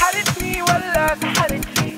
سحرتني ولا سحرتني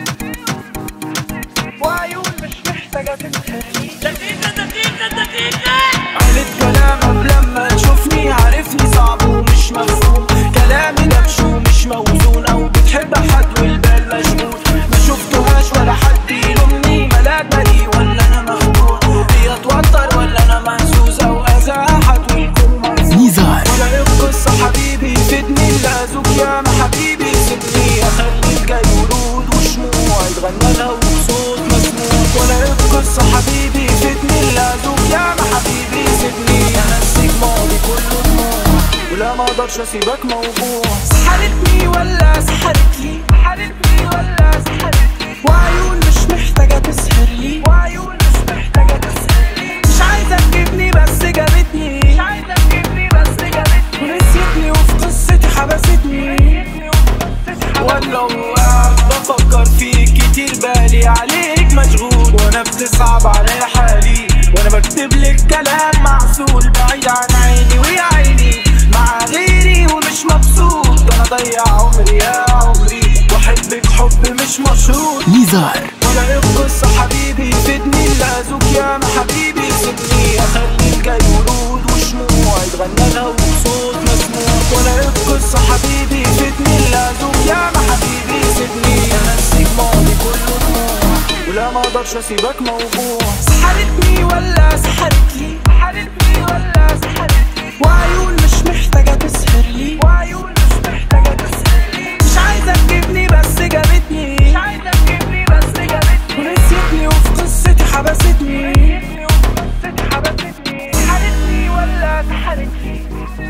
وعيون مش محتاجة تسهرني دقيقة دقيقة دقيقة قالت كلامك لما تشوفني عارفني صعب ومش مفهوم كلامي دبش ومش موزون او بتحب حد والبال مشغول ما شفتهاش ولا حد يلومني ملاك بريء ولا انا مخدوع هي توتر ولا انا مهزوز او اذى احد والكل مرزوق نزار ولا ايه القصة حبيبي فدني لازوك يا ما حبيبي سيبني اخليك جاي ورود وشموع يتغنى لها وصوت مسموع ولا ايه القصة حبيبي فدني لازوك يا ما حبيبي سيبني انسيك ماضي كله دموع ولا ما اقدرش اسيبك موجوع سحرتني ولا سحرتني سحرتني ولا سحرتني وعيون مش محتاجة تسهر لي وعيون مش محتاجة تسهر لي مش عايزة تجيبني بس جابتني مش عايزة تجيبني بس جابتني ونسيتني وفي قصتي حبستني ولا وقعت بفكر فيك كتير بالي عليك مشغول وانا بتصعب على حالي وانا بكتب لك كلام معسول بعيد عن عيني ويا عيني مع غيري ومش مبسوط ده انا ضيع عمري يا عمري واحبك حب مش مشروط نزار ولا ايه القصة حبيبي فدني لازوك يا ما حبيبي سيبني اخليك جاي ورود وشموع يتغنى لها وصوت مسموع ولا ايه القصة حبيبي فدني لازوك يا ما حبيبي سيبني انسيك ماضي كله دموع ولا ما اقدرش اسيبك موجوع سحرتني ولا سحرتني سحرتني ولا سحرتني وعيون مش محتاجة تسهر لي وعيون مش محتاجة تسهر لي مش عايزة تجيبني بس جابتني مش عايزة تجيبني بس جابتني ونسيتني وفي قصتي حبستني ونسيتني وفي قصتي حبستني سحرتني ولا سحرتني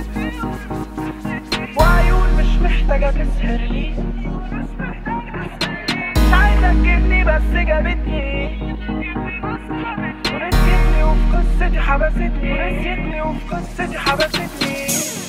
وعيون مش محتاجة تسهر لي مش عايزة تجيبني بس جابتني ونسيتني وفي قصتي حبستني ونسيتني وفي قصتي حبستني